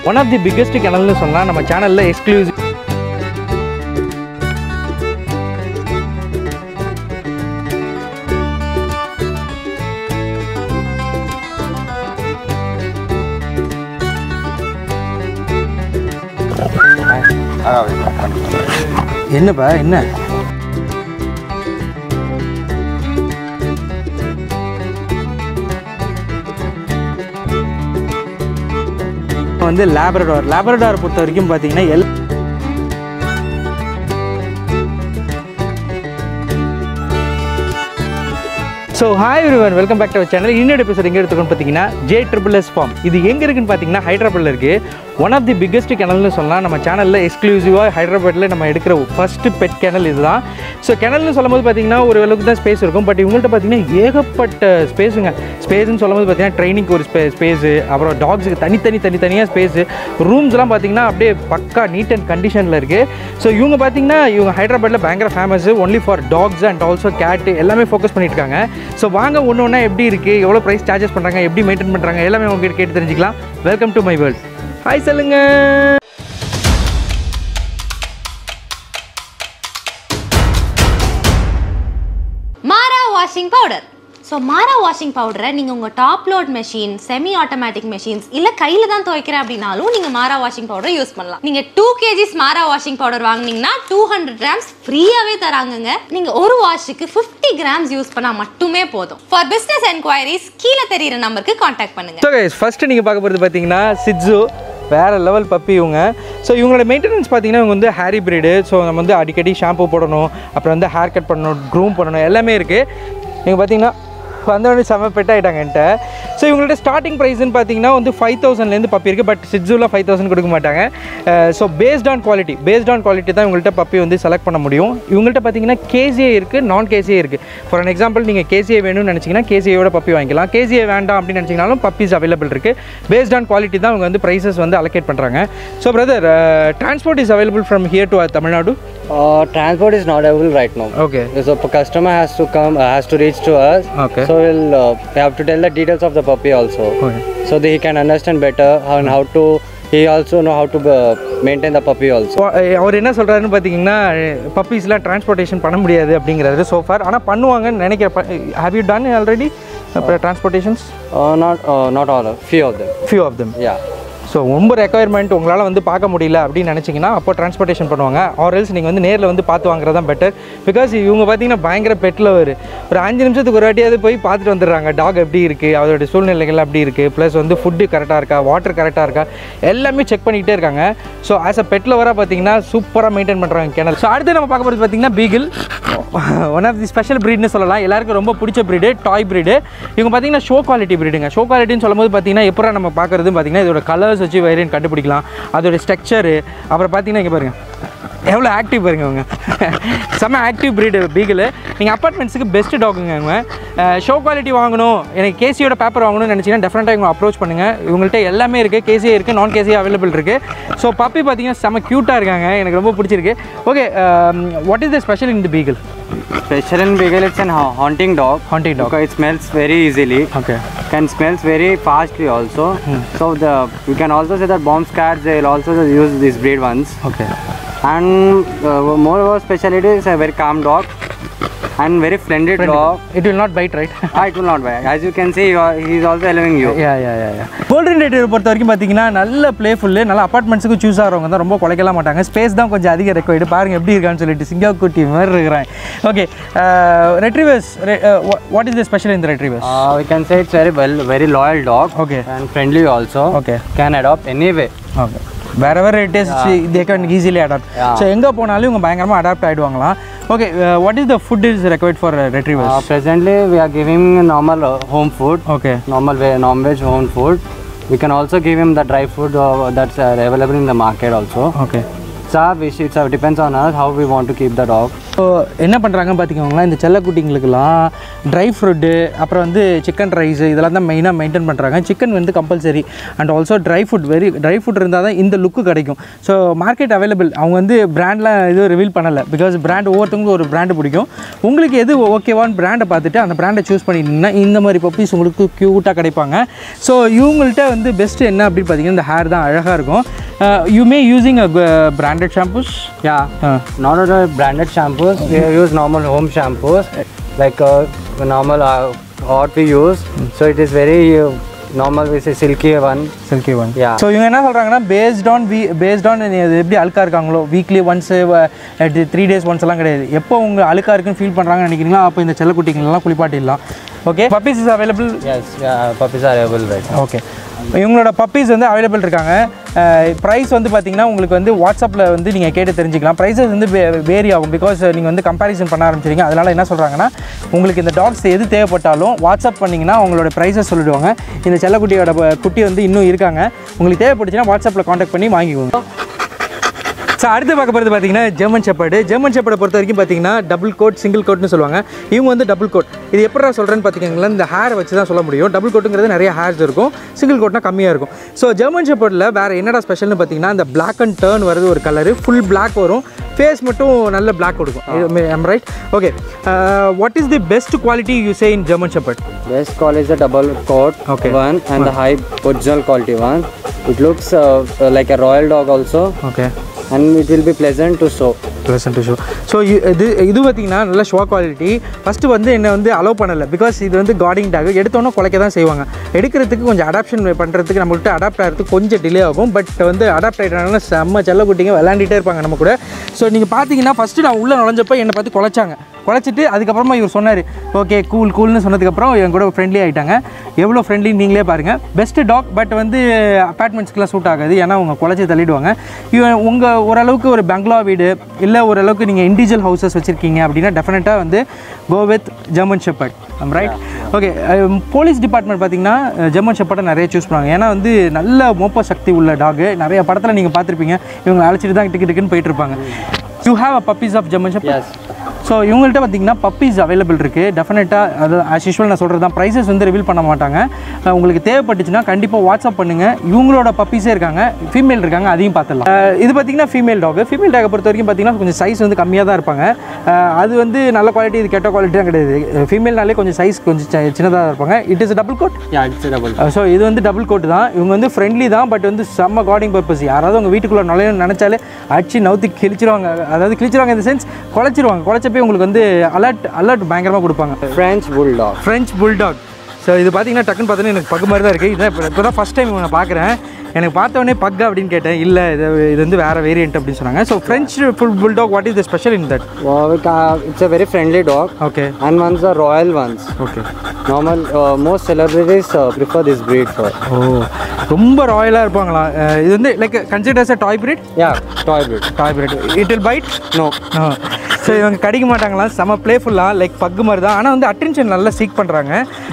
One of the biggest கிணல்னு சொன்னால் நம்ம சேனலில் எக்ஸ்க்ளூசிவ் என்னப்பா என்ன வந்து லேப்ரடார் லேப்ரடார் பொறுத்த வரைக்கும் பார்த்தீங்கன்னா எல் so hi everyone welcome back to our channel இன்னொரு எபிசோட் எங்கே எடுத்துக்கணும் பார்த்தீங்கன்னா ஜே ட்ரிபிள் எஸ் ஃபார்ம் இது எங்கே இருக்குன்னு பார்த்தீங்கன்னா ஹைதராபாத்தில் இருக்குது ஒன் ஆஃப் தி பிக்கெஸ்ட் கிணல்னு சொல்லலாம் நம்ம சேனலில் எக்ஸ்க்ளூசிவாக ஹைதராபாத்தில் நம்ம எடுக்கிற ஃபஸ்ட்டு பெட் கிணல் இதுதான் ஸோ கிணல்னு சொல்லும்போது பார்த்தீங்கன்னா ஒரு அளவுக்கு தான் ஸ்பேஸ் இருக்கும் பட் இவங்கள்ட்ட பார்த்தீங்கன்னா ஏகப்பட்ட ஸ்பேஸுங்க ஸ்பேஸ்னு சொல்லும்போது பார்த்தீங்கன்னா ட்ரைனிங்க்கு ஒரு ஸ்பே ஸ்பேஸு அப்புறம் டாக்ஸுக்கு தனித்தனி தனித்தனியாக ஸ்பேஸு ரூம்ஸ்லாம் பார்த்தீங்கன்னா அப்படியே பக்கா நீட் அண்ட் கண்டிஷனில் இருக்குது ஸோ இவங்க பார்த்தீங்கன்னா இவங்க ஹைதராபாத்தில் பயங்கர famous only for dogs and also cat எல்லாமே ஃபோக்கஸ் பண்ணிட்டு இருக்காங்க ஸோ வாங்க ஒன்று ஒன்றா எப்படி இருக்குது எவ்வளோ ப்ரைஸ் சார்ஜஸ் பண்ணுறாங்க எப்படி மெயின்டைன் பண்ணுறாங்க எல்லாமே உங்ககிட்ட கேட்டு தெரிஞ்சுக்கலாம் welcome to my world hi சொல்லுங்க Mara washing powder so Mara washing பவுடரை நீங்கள் உங்கள் top load machine semi automatic machines இல்லை கையில் தான் துவைக்கிறேன் அப்படின்னாலும் நீங்கள் மாரா வாஷிங் பவுடர் யூஸ் பண்ணலாம் நீங்கள் two KGs Mara washing powder வாங்குனீங்கன்னா டூ ஹண்ட்ரட் கிராம்ஸ் ஃப்ரீயாகவே தராங்கங்க நீங்கள் ஒரு வாஷுக்கு ஃபிஃப்டி கிராம்ஸ் யூஸ் பண்ணால் மட்டுமே போதும் ஃபார் பிஸ்னஸ் என்கொயரிஸ் கீழே தெரியிற நம்பருக்கு காண்டாக்ட் பண்ணுங்க ஸோ கைஸ் ஃபஸ்ட்டு நீங்கள் பார்க்க போகிறது பார்த்தீங்கன்னா சிட்ஸு வேறு லெவல் பப்பி இவங்க ஸோ இவங்களோட மெயின்டெனன்ஸ் பார்த்தீங்கன்னா இவங்க வந்து ஹேரி பிரீடு ஸோ நம்ம வந்து அடிக்கடி ஷாம்பு போடணும் அப்புறம் வந்து ஹேர் கட் பண்ணணும் க்ரூம் பண்ணணும் எல்லாமே இருக்குது நீங்கள் பார்த்தீங்கன்னா வந்தோடனே செம்ம பெட் ஆகிட்டாங்க என்கிட்ட ஸோ இவங்கள்ட்ட ஸ்டார்டிங் ப்ரைஸ்னு பார்த்தீங்கன்னா வந்து ஃபைவ் தௌசண்ட்லேருந்து பப்பி இருக்குது பட் சிட்ஸுவில் ஃபைவ் தௌசண்ட் கொடுக்க மாட்டாங்க so based on quality based on quality தான் இவங்கள்ட்ட பப்பி வந்து செலக்ட் பண்ண முடியும் இவங்கள்ட்ட பார்த்தீங்கன்னா கேசிஏ இருக்குது நான் கேசிஏ இருக்குது ஃபார் அன் எக்ஸாம்பிள் நீங்கள் கேசிஏ வேணும்னு நினச்சிங்கன்னா கேசிஏயோட பப்பி வாங்கிக்கலாம் கேசிஏ வேண்டாம் அப்படின்னு நினச்சிங்கனாலும் பப்பீஸ் அவைலபிள் இருக்குது பேஸ்ட் ஆன் குவாலிட்டி தான் அவங்க வந்து ப்ரைஸஸ் வந்து அலோகேட் பண்ணுறாங்க so brother transport is available from here to Tamil Nadu Uh, transport is not available right now. Okay So p- customer has to come, uh, has to reach to us. Okay. So we'll uh, we have to tell the details of the puppy also, Okay. so that he can understand better how and how to. He also know how to uh, maintain the puppy also. அவர் என்ன சொல்கிறாருன்னு பார்த்தீங்கன்னா பப்பீஸ்லாம் transportation பண்ண முடியாது அப்படிங்கிறாரு so far ஆனால் பண்ணுவாங்கன்னு நினைக்கிறேன் have you done already transportations Uh, not uh, not all, of few of them. Few of them Yeah. So ரொம்ப ரெக்குயர்மெண்ட் உங்களால் வந்து பார்க்க முடியல அப்படின்னு நினச்சிங்கன்னா அப்போ டிரான்ஸ்போர்ட்டேஷன் பண்ணுவாங்க ஆர்எல்ஸ் நீங்கள் வந்து நேரில் வந்து பார்த்து வாங்குறது தான் பெட்டர் பிகாஸ் இவங்க பார்த்தீங்கன்னா பயங்கர பெட்டில் ஒரு ஒரு அஞ்சு நிமிஷத்துக்கு ஒரு வாட்டியாவது போய் பார்த்துட்டு வந்துடுறாங்க டாக் எப்படி இருக்குது அதோட சூழ்நிலைகள் எப்படி இருக்குது ப்ளஸ் வந்து ஃபுட்டு கரெக்டாக இருக்கா வாட்டர் கரெக்டாக இருக்கா எல்லாமே செக் பண்ணிக்கிட்டே இருக்காங்க ஸோ ஆஸ் அ பெட்டில் வர பார்த்தீங்கன்னா சூப்பராக மெயின்டைன் பண்ணுறாங்க கிணல் ஸோ அடுத்து நம்ம பார்க்க போகிறது பார்த்தீங்கன்னா beagle one of the special ப்ரீட்னு சொல்லலாம் எல்லாருக்கும் ரொம்ப பிடிச்ச ப்ரீடு டாய் ப்ரீடு இவங்க பார்த்தீங்கன்னா ஷோ குவாலிட்டி ப்ரீடுங்க ஷோ குவாலிட்டின்னு சொல்லும்போது பார்த்தீங்கன்னா எப்போ நம்ம பார்க்குறது பார்த்தீங்கன்னா இதோட கலர்ஸ் வச்சு வேரியன்ட் கண்டுபிடிக்கலாம் அதோட ஸ்ட்ரக்சரு அப்புறம் பார்த்தீங்கன்னா இங்கே பாருங்கள் எவ்வளோ ஆக்டிவ் பாருங்க அவங்க செம்ம ஆக்டிவ் ப்ரீடு பீகிள் நீங்கள் அப்பார்ட்மெண்ட்ஸுக்கு பெஸ்ட் டாக்குங்க அவங்க ஷோ குவாலிட்டி வாங்கணும் எனக்கு கேசியோட பேப்பர் வாங்கணும்னு நினச்சிங்கன்னா டெஃபினட்டாக இவங்க அப்ரோச் பண்ணுங்கள் இவங்கள்ட்ட எல்லாமே இருக்குது கேசியே இருக்குது நான் கேசியே அவைலபிள் இருக்குது ஸோ பப்பி பார்த்தீங்கன்னா செம்ம க்யூட்டாக இருக்காங்க எனக்கு ரொம்ப பிடிச்சிருக்கு okay what is the special in the beagle Special in Beagle, it's an ha- haunting dog. Haunting dog. Because it smells very easily. Okay Can smells very fastly also. So the we can also say that bomb cats they will also use these breed ones. Okay and uh, moreover speciality is a very calm dog and very friendly dog it will not bite right Ah, it will not bite as you can see you are, he is also allowing you yeah yeah yeah yeah golden retriever பொறுத்த வரைக்கும் பார்த்தீங்கன்னா நல்ல பிளேஃபுல்லு நல்ல அப்பார்ட்மெண்ட்ஸுக்கு choose ஆகிறவங்க தான் ரொம்ப குலைக்கலாம் மாட்டாங்க space தான் கொஞ்சம் அதிக ரெக்வயர்டு பாருங்க எப்படி இருக்கான்னு சொல்லிட்டு சிங்காக்குட்டி மாதிரி இருக்கிறேன் okay retrievers what is the special இந்த retrievers uh, we can say it's very well very loyal dog Okay. and friendly also Okay. can adopt anyway okay வேற வேற it is they can easily adopt Yeah. So எங்கே போனாலும் இவங்க பயங்கரமாக adopt ஆகிடுவாங்களாம் okay what is the food is required for uh, retrievers presently we are giving normal uh, home food ஓகே normal ve- non-veg home food we can also give him the dry food uh, that's uh, available in the market also okay It's our wish. It depends on us how we want to keep the dog. So என்ன பண்ணுறாங்க பார்த்திக்கோங்களேன் இந்த செல்லக்குட்டிங்களுக்கெல்லாம் dry fruit அப்புறம் வந்து chicken rice இதெல்லாம் தான் மெயினாக maintain பண்ணுறாங்க chicken வந்து compulsory and also dry food very dry food இருந்தால் தான் இந்த லுக்கு கிடைக்கும் ஸோ மார்க்கெட் அவைலபிள் அவங்க வந்து பிராண்ட்லாம் எதுவும் ரிவீல் பண்ணலை பிகாஸ் பிராண்ட் ஒவ்வொருத்தவங்களுக்கும் ஒரு பிராண்டு பிடிக்கும் உங்களுக்கு எது ஓகேவான பிராண்டை பார்த்துட்டு அந்த பிராண்டை சூஸ் பண்ணிட்டீங்கன்னா இந்த மாதிரி பப்பீஸ் உங்களுக்கு க்யூட்டாக கிடைப்பாங்க ஸோ இவங்கள்ட்ட வந்து பெஸ்ட்டு என்ன அப்படின்னு பார்த்தீங்கன்னா இந்த ஹேர் தான் அழகாக இருக்கும் you may using a branded shampoos Yeah. Not all the branded shampoos. We use normal home shampoos, like uh, normal uh, what we use. So it is very uh, normal. We say silky one. Silky one Yeah. So இவங்க என்ன சொல்கிறாங்கன்னா based on we based on எப்படி அழுக்காக இருக்காங்களோ weekly once three days once எல்லாம் கிடையாது எப்போ உங்கள் அழுக்காக இருக்குன்னு ஃபீல் பண்ணுறாங்கன்னு நினைக்கிறீங்களோ அப்போ இந்த செல்லக்குட்டிங்களெல்லாம் குளிப்பாட்டிடலாம் okay puppies is available Yes, yeah, puppies are available right now. Okay இவங்களோட பப்பீஸ் வந்து அவைலபிள் இருக்காங்க ப்ரைஸ் வந்து பார்த்தீங்கன்னா உங்களுக்கு வந்து வாட்ஸ்அப்பில் வந்து நீங்கள் கேட்டு தெரிஞ்சுக்கலாம் ப்ரைஸஸ் வந்து வேரி ஆகும் பிகாஸ் நீங்கள் வந்து கம்பேரிசன் பண்ண ஆரம்பிச்சிருங்க அதனால் என்ன சொல்கிறாங்கன்னா உங்களுக்கு இந்த டாக்ஸ் எது தேவைப்பட்டாலும் வாட்ஸ்அப் பண்ணிங்கன்னா அவங்களோட ப்ரைஸஸ் சொல்லிடுவாங்க இந்த செல்லக்குட்டியோட ப- குட்டி வந்து இன்னும் இருக்காங்க உங்களுக்கு தேவைப்பட்டுச்சுன்னா வாட்ஸ்அப்பில் காண்டாக்ட் பண்ணி வாங்கிக்கோங்க ஸோ அடுத்து பார்க்க போகிறது பார்த்தீங்கன்னா ஜெர்மன் ஷெப்பர்டு ஜெர்மன் ஷெப்பர்டை பொறுத்த வரைக்கும் பார்த்தீங்கன்னா டபுள் கோட் சிங்கிள் கோட்னு சொல்லுவாங்க இவங்க வந்து டபுள் கோட் இது எப்படா சொல்கிறேன்னு பார்த்தீங்கன்னா இந்த ஹேர் வச்சு தான் சொல்ல முடியும் டபுள் கோட்டுங்கிறது நிறைய ஹேர்ஸ் இருக்கும் சிங்கிள் கோட்னா கம்மியாக இருக்கும் ஸோ ஜெர்மன் ஷெப்பர்டில் வேறு என்னடா ஸ்பெஷல்னு பார்த்தீங்கன்னா இந்த பிளாக் அண்ட் டேர்ன் வருது ஒரு கலரு ஃபுல் பிளாக் வரும் ஃபேஸ் மட்டும் நல்ல பிளாக் கொடுக்கும் I'm right okay what is the best quality you say in German shepherd Best call is the double coat Okay. one and the high original quality one. It looks uh, uh, like a royal dog also, okay and it will be pleasant to show. Pleasant show so இது இது பார்த்தீங்கன்னா நல்ல show quality first வந்து என்னை வந்து allow பண்ணலை because இது வந்து கார்டிங் டாக் எடுத்தோன்னே குலைக்க தான் செய்வாங்க எடுக்கிறதுக்கு கொஞ்சம் அடாப்ஷன் பண்ணுறதுக்கு நம்மள்கிட்ட அடாப்ட் ஆகிறதுக்கு கொஞ்சம் டிலே ஆகும் பட் வந்து அடாப்ட் ஆகிட்டாங்கன்னா செம்ம செல்ல குட்டிங்க விளாண்டுட்டே இருப்பாங்க நம்ம கூட ஸோ நீங்கள் பார்த்தீங்கன்னா ஃபஸ்ட்டு நான் உள்ளே நுழைஞ்சப்போ என்னை பார்த்து குலைச்சாங்க குலைச்சிட்டு அதுக்கப்புறமா இவர் சொன்னார் ஓகே கூல் கூல்னு சொன்னதுக்கப்புறம் என் கூட ஃப்ரெண்ட்லி ஆகிட்டாங்க எவ்வளோ ஃப்ரெண்ட்லி நீங்களே பாருங்கள் பெஸ்ட்டு டாக் பட் வந்து அப்பார்ட்மெண்ட்ஸ்க்குலாம் சூட் ஆகாது ஏன்னா அவங்க குலைச்சி தள்ளிடுவாங்க இவன் உங்கள் ஓரளவுக்கு ஒரு பங்களா வீடு இல்லை ஓரளவுக்கு நீங்கள் இண்டிவிஜுவல் ஹவுசஸ் வச்சுருக்கீங்க அப்படின்னா டெஃபினட்டாக வந்து go with German shepherd right okay police department பார்த்தீங்கன்னா ஜெர்மன் ஷெப்பர்ட்டை நிறைய சூஸ் பண்ணுவாங்க ஏன்னா வந்து நல்ல மோப்ப சக்தி உள்ள டாகு நிறைய படத்தில் நீங்கள் பார்த்துருப்பீங்க இவங்க அழைச்சிட்டு தான் டிக்கெட் டிக்கெட்னு போயிட்டு இருப்பாங்க you have a puppies of German shepherd Yes. So இவங்கள்ட்ட பார்த்தீங்கன்னா பப்பீஸ் அவைலபிள் இருக்குது டெஃபினட்டாக அது ஆஸ் யூஷுவல் நான் சொல்கிறது தான் ப்ரைஸஸ் வந்து ரிவீல் பண்ண மாட்டாங்க அஹ் உங்களுக்கு தேவைப்பட்டுச்சுன்னா கண்டிப்பாக வாட்ஸ்அப் பண்ணுங்கள் இவங்களோட பப்பீஸே இருக்காங்க ஃபீமேல் இருக்காங்க அதையும் பார்த்துடலாம் அஹ் இது பார்த்தீங்கன்னா ஃபீமேல் டாக் ஃபீமேல் டாகை பொறுத்த வரைக்கும் பார்த்தீங்கன்னா கொஞ்சம் சைஸ் வந்து கம்மியாக தான் இருப்பாங்க அஹ் அது வந்து நல்ல குவாலிட்டி இது கெட்ட குவாலிட்டி தான் கிடையாது ஃபீமேல்னாலே கொஞ்சம் சைஸ் கொஞ்சம் சின்னதாக தான் இருப்பாங்க it is double coat Yeah, it's a double. So இது வந்து டபுள் கோட் தான் இவங்க வந்து ஃப்ரெண்ட்லி தான் பட் வந்து செம்ம கார்டிங் பர்பஸ் யாராவது உங்கள் வீட்டுக்குள்ளே நுழையணும்னு நினச்சாலே அடிச்சு நவுத்தி கிழிச்சிருவாங்க அதாவது கிழிச்சிருவாங்க இந்த சென்ஸ் குலைச்சிருவாங்க குலைச்சப்பே உங்களுக்கு வந்து அலர்ட் அலர்ட் பயங்கரமாக கொடுப்பாங்க French bulldog. French bulldog so இது பார்த்தீங்கன்னா டக்குன்னு பார்த்தோன்னே எனக்கு பக்கு மாதிரி தான் இருக்குது இதான் இப்போ இப்போ தான் ஃபஸ்ட் டைம் நான் பார்க்குறேன் எனக்கு பார்த்த உடனே பக்கு அப்படின்னு கேட்டேன் இல்லை இது இது வந்து வேறு வேரியன்ட் அப்படின்னு சொன்னாங்க so French full bulldog what is the special in that Wow, we ca- it's a very friendly dog, okay and one's the royal ones. Okay Normal, uh, most celebrities uh, prefer this breed for. ஓ ரொம்ப ராயலாக இருப்பாங்களா அஹ் இது வந்து like considers a toy breed Yeah, toy breed. Toy breed it will bite No. So இவங்க கடிக்க மாட்டாங்களா செம ப்ளேஃபுல்லாக லைக் பக்கு மாதிரி தான் ஆனால் வந்து அட்டென்ஷன் நல்லா சீக் பண்ணுறாங்க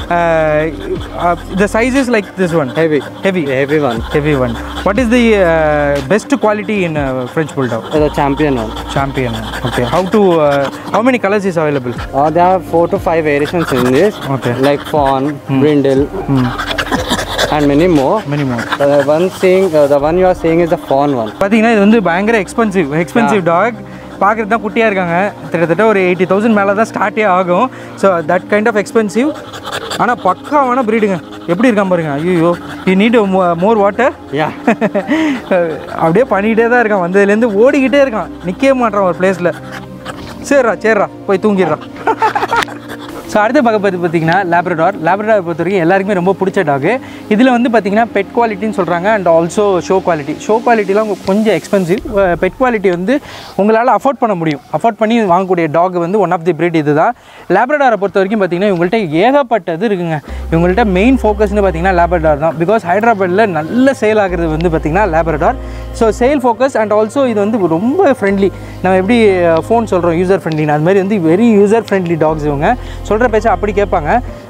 the size is like this one Heavy. Heavy Heavy one. Heavy one what is the best quality in French bulldog Uh, the champion one. Champion okay how to how many colours is available Uh, there are four to five variations in this, Okay. like fawn, brindle, and many more. Many more The one seeing, uh, the one you are seeing is the fawn one. பார்த்தீங்கன்னா இது வந்து பயங்கர expensive expensive talk பார்க்குறது தான் குட்டியாக இருக்காங்க கிட்டத்தட்ட ஒரு எயிட்டி தௌசண்ட் மேலே தான் ஸ்டார்ட்டே ஆகும் so that kind of expensive ஆனால் பக்காவான ப்ரீடுங்க எப்படி இருக்கான் பாருங்க ஐயோ you need more water Yeah. அப்படியே பண்ணிக்கிட்டே தான் இருக்கான் வந்ததுலேருந்து ஓடிக்கிட்டே இருக்கான் நிற்கவே மாட்டான் ஒரு பிளேஸில் சரிடா சரிடா போய் தூங்கிடுறான் ஸோ அடுத்த பக்கம் பார்த்து பார்த்தீங்கன்னா லேப்ரடார் லேப்ரடார் பொறுத்த வரைக்கும் எல்லாருக்குமே ரொம்ப பிடிச்ச டாகு இதில் வந்து பார்த்தீங்கன்னா பெட் குவாலிட்டின்னு சொல்கிறாங்க and also show quality show குவாலிட்டிலாம் கொஞ்சம் எக்ஸ்பென்சிவ் பெட் குவாலிட்டி வந்து உங்களால் அஃபோர்ட் பண்ண முடியும் அஃபோர்ட் பண்ணி வாங்கக்கூடிய டாக் வந்து ஒன் ஆஃப் தி breed இதுதான் லேப்ரடாரை பொறுத்த வரைக்கும் பார்த்தீங்கன்னா இவங்கள்ட்ட ஏகப்பட்டது இருக்குங்க இவங்கள்ட்ட மெயின் ஃபோக்கஸ்னு பார்த்தீங்கன்னா லேப்ரடார் தான் பிகாஸ் ஹைதராபாத்தில் நல்ல சேல் ஆகுறது வந்து பார்த்தீங்கன்னா labrador so sale focus and also இது வந்து ரொம்ப ஃப்ரெண்ட்லி நம்ம எப்படி ஃபோன் சொல்கிறோம் யூசர் ஃப்ரெண்ட்லின்னு அது மாதிரி வந்து வெரி யூசர் ஃப்ரெண்ட்லி டாக்ஸ் இவங்க சொல்கிற பேச்சை அப்படி கேட்பாங்க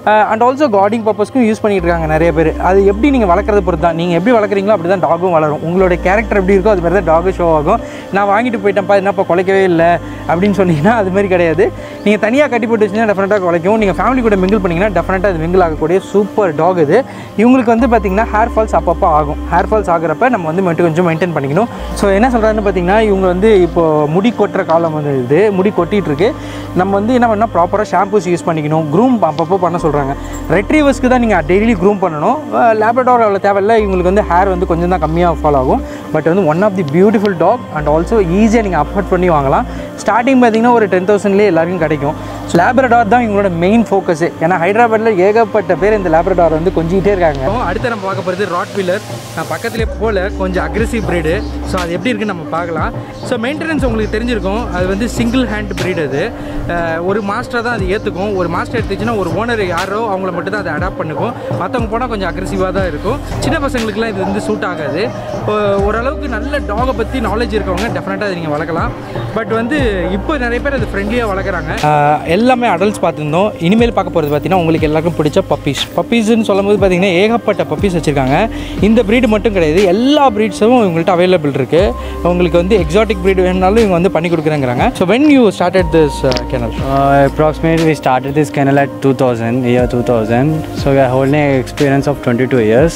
அண்ட் ஆல்சோ கார்டிங் பர்பஸ்க்கும் யூஸ் பண்ணிட்டு இருக்காங்க நிறைய பேர் அது எப்படி நீங்கள் வளர்க்குறத பொறுத்து தான் நீங்கள் எப்படி வளர்க்குறீங்களோ அப்படி தான் டாகும் வளரும் உங்களோட கேரக்டர் எப்படி இருக்கோ அது மாதிரி தான் டாகும் ஷோ ஆகும் நான் வாங்கிட்டு போயிட்டேன்ப்பா என்னப்பா குலைக்கவே இல்லை அப்படின்னு சொன்னீங்கன்னா அது மாதிரி கிடையாது நீங்கள் தனியாக கட்டி போட்டு வச்சிங்கன்னா டெஃபினட்டாக குலைக்கும் நீங்கள் ஃபேமிலி கூட மிங்கிள் பண்ணிங்கன்னா டெஃபினட்டாக அது மிங்கிள் ஆகக்கூடிய சூப்பர் டாக் இது இவங்களுக்கு வந்து பார்த்திங்கன்னா ஹேர் ஃபால்ஸ் அப்பப்போ ஆகும் ஹேர் ஃபால்ஸ் ஆகிறப்ப நம்ம வந்து மட்டும் கொஞ்சம் மெயின்டைன் பண்ணிக்கணும் ஸோ என்ன சொல்கிறாருன்னு பார்த்தீங்கன்னா இவங்க வந்து இப்போ முடி கொட்டுற காலம் வந்து இது முடி கொட்டிட்டு இருக்கு நம்ம வந்து என்ன பண்ணால் ப்ராப்பராக ஷாம்பூஸ் யூஸ் பண்ணிக்கணும் க்ரூம் அப்பப்போ பண்ண சொல்கிறாங்க ரெட்ரீவர்ஸ்க்கு தான் நீங்கள் டெய்லி க்ரூம் பண்ணணும் லேப்ரடார் அவ்வளோ தேவையில்ல இவங்களுக்கு வந்து ஹேர் வந்து கொஞ்சம் தான் கம்மியாக ஃபாலோ ஆகும் பட் வந்து one of the beautiful dog and also ஈஸியாக நீங்கள் அஃபோர்ட் பண்ணி வாங்கலாம் ஸ்டார்டிங் பார்த்தீங்கன்னா ஒரு டென் தௌசண்ட்லேயே எல்லாருக்கும் கிடைக்கும் லேப்ரடார் தான் இவங்களோட மெயின் ஃபோக்கஸு ஏன்னா ஹைதராபாத்தில் ஏகப்பட்ட பேர் இந்த லேப்ரடார் வந்து கொஞ்சிக்கிட்டே இருக்காங்க அடுத்து நம்ம பார்க்க போகிறது ராட் வீலர் நான் பக்கத்துலேயே போல கொஞ்சம் அக்ரெசிவ் ப்ரீடு ஸோ அது எப்படி இருக்குன்னு நம்ம பார்க்கலாம் ஸோ மெயின்டெனன்ஸ் உங்களுக்கு தெரிஞ்சிருக்கும் அது வந்து சிங்கிள் ஹேண்ட் ப்ரீடு அது அஹ் ஒரு மாஸ்டர் தான் அது ஏற்றுக்கும் ஒரு மாஸ்டர் எடுத்துச்சுன்னா ஒரு ஓனர் யாரோ அவங்கள மட்டும் தான் அதை அடாப்ட் பண்ணுக்கும் மற்றவங்க போனால் கொஞ்சம் அக்ரெசிவாக தான் இருக்கும் சின்ன பசங்களுக்குலாம் இது வந்து சூட் ஆகாது ஒ- ஓரளவுக்கு நல்ல டாகை பற்றி நாலேஜ் இருக்கவங்க டெஃபினட்டாக அதை நீங்கள் வளர்க்கலாம் பட் வந்து இப்போ நிறைய பேர் அது ஃப்ரெண்ட்லியாக வளர்க்குறாங்க எல்லாமே அடல்ட்ஸ் பார்த்துருந்தோம் இனிமேல் பார்க்க போகிறது பார்த்தீங்கன்னா உங்களுக்கு எல்லாருக்கும் பிடிச்ச பப்பீஸ் பப்பீஸ்னு சொல்லும்போது பார்த்தீங்கன்னா ஏகப்பட்ட பப்பீஸ் வச்சுருக்காங்க இந்த breed மட்டும் கிடையாது எல்லா ப்ரீட்ஸும் இவங்கள்ட்ட அவைலபிள் இருக்குது உங்களுக்கு வந்து எக்ஸாட்டிக் breed வேணுனாலும் இவங்க வந்து பண்ணி கொடுக்குறேங்கிறாங்க so when you started this kennel Uh, approximately, we started this kennel at 2000, year 2000. So we are holding experience of 22 years.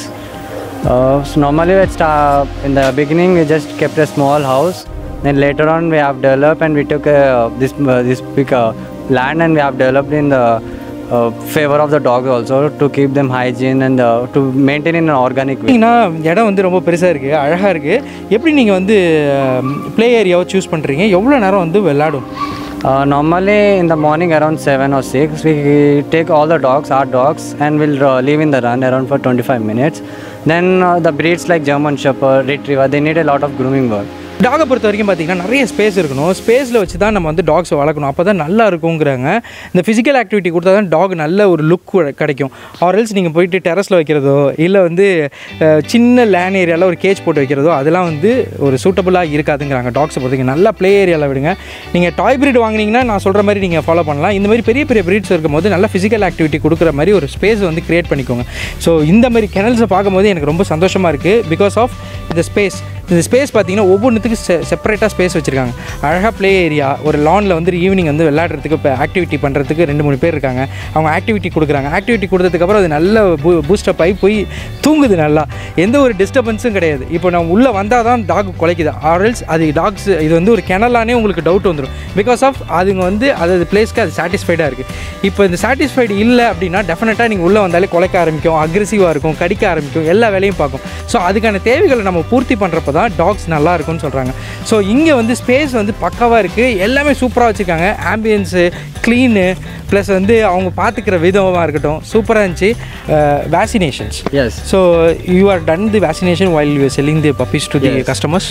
Uh, so normally, at start, in the beginning, we just kept a small house. Then later on, we have developed and we took uh, this uh, this big uh, land and we have developed in the uh, favor of the dogs also to keep them hygiene and uh, to maintain in an organic way. பார்த்தீங்கன்னா இடம் வந்து ரொம்ப பெருசாக இருக்குது அழகாக இருக்குது எப்படி நீங்கள் வந்து ப்ளே ஏரியாவை சூஸ் பண்ணுறீங்க எவ்வளோ நேரம் வந்து விளையாடும் Uh, normally in the morning around 7 or 6 we take all the dogs our dogs and we'll uh, leave in the run around for 25 minutes then uh, the breeds like german shepherd retriever they need a lot of grooming work டாகை பொறுத்த வரைக்கும் பார்த்தீங்கன்னா நிறைய space இருக்கணும் ஸ்பேஸில் வச்சு தான் நம்ம வந்து டாக்ஸை வளர்க்கணும் அப்போ தான் நல்லா இருக்குங்கிறாங்க இந்த ஃபிசிக்கல் ஆக்டிவிட்டி கொடுத்தா தான் டாக் நல்ல ஒரு லுக் கிடைக்கும் ஆர்எல்ஸ் நீங்கள் போயிட்டு டெரஸில் வைக்கிறதோ இல்லை வந்து அஹ், சின்ன லேன் ஏரியாவில் ஒரு கேஜ் போட்டு வைக்கிறதோ அதெல்லாம் வந்து ஒரு சூட்டபுளாக இருக்காதுங்கிறாங்க டாக்ஸை பொறுத்தவரைக்கும் நல்லா ப்ளே ஏரியாவில் விடுங்க நீங்கள் டாய் breed வாங்குனீங்கன்னா நான் சொல்கிற மாதிரி நீங்கள் ஃபாலோ பண்ணலாம் இந்த மாதிரி பெரிய பெரிய breeds இருக்கும்போது நல்ல ஃபிசிக்கல் ஆக்டிவிட்டி கொடுக்குற மாதிரி ஒரு ஸ்பேஸ் வந்து க்ரியேட் பண்ணிக்கோங்க ஸோ இந்த மாதிரி கெனல்ஸை பார்க்கும்போது எனக்கு ரொம்ப சந்தோஷமாக இருக்குது பிகாஸ் ஆஃப் இந்த ஸ்பேஸ் இந்த ஸ்பேஸ் பார்த்தீங்கன்னா ஒவ்வொன்றுத்துக்கு செ செப்பரேட்டாக ஸ்பேஸ் வச்சுருக்காங்க அழகாக ப்ளே ஏரியா ஒரு லானில் வந்து ஈவினிங் வந்து விளையாடுறதுக்கு இப்போ ஆக்டிவிட்டி பண்ணுறதுக்கு ரெண்டு மூணு பேர் இருக்காங்க அவங்க ஆக்டிவிட்டி கொடுக்குறாங்க ஆக்டிவிட்டி கொடுத்ததுக்கப்புறம் அது நல்ல பூ பூஸ்டப் ஆகி போய் தூங்குது நல்லா எந்த ஒரு டிஸ்டர்பன்ஸும் கிடையாது இப்போ நான் உள்ளே வந்தால் தான் டாக் குலைக்குது ஆர்எல்ஸ் அது டாக்ஸ் இது வந்து ஒரு கிணலானே உங்களுக்கு டவுட் வந்துடும் பிகாஸ் ஆஃப் அதுங்க வந்து அது பிளேஸ்க்கு அது சாட்டிஸ்ஃபைடாக இருக்குது இப்போ இந்த சாட்டிஸ்ஃபைடு இல்லை அப்படின்னா டெஃபினட்டாக நீங்கள் உள்ளே வந்தாலே குலைக்க ஆரம்பிக்கும் அக்ரெசிவாக இருக்கும் கடிக்க ஆரம்பிக்கும் எல்லா வேலையும் பார்க்கும் ஸோ அதுக்கான தேவைகளை நம்ம பூர்த்தி பண்ணுறப்ப தான் டாக்ஸ் நல்லா இருக்கும்னு சொல்கிறாங்க ஸோ இங்கே வந்து ஸ்பேஸ் வந்து பக்காவாக இருக்குது எல்லாமே சூப்பராக வச்சுருக்காங்க ஆம்பியன்ஸு க்ளீனு ப்ளஸ் வந்து அவங்க பார்த்துக்கிற விதமாக இருக்கட்டும் சூப்பராக இருந்துச்சு vaccinations yes so you are done the vaccination while you selling the puppies to the customers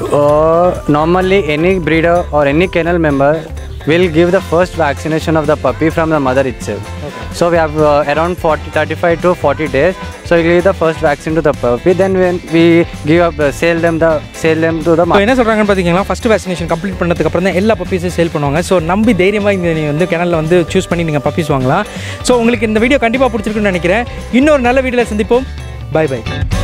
uh, normally any breeder or any kennel member will give the first vaccination of the puppy from the mother itself so we have uh, around 40 35 to 40 days so we give the first vaccine to the puppy then when we give up uh, sell them the sell them to the இப்போ market என்ன சொல்கிறாங்கன்னு பார்த்தீங்கன்னா first vaccination complete பண்ணதுக்கு அப்புறம் தான் எல்லா பப்பீஸும் sale பண்ணுவாங்க so நம்பி தைரியமாக இந்த நீங்கள் வந்து கிணலில் வந்து சூஸ் பண்ணி நீங்கள் பப்பீஸ் வாங்கலாம் ஸோ உங்களுக்கு இந்த வீடியோ கண்டிப்பாக பிடிச்சிருக்குன்னு நினைக்கிறேன் இன்னொரு நல்ல வீடியோவில் சந்திப்போம் பை பை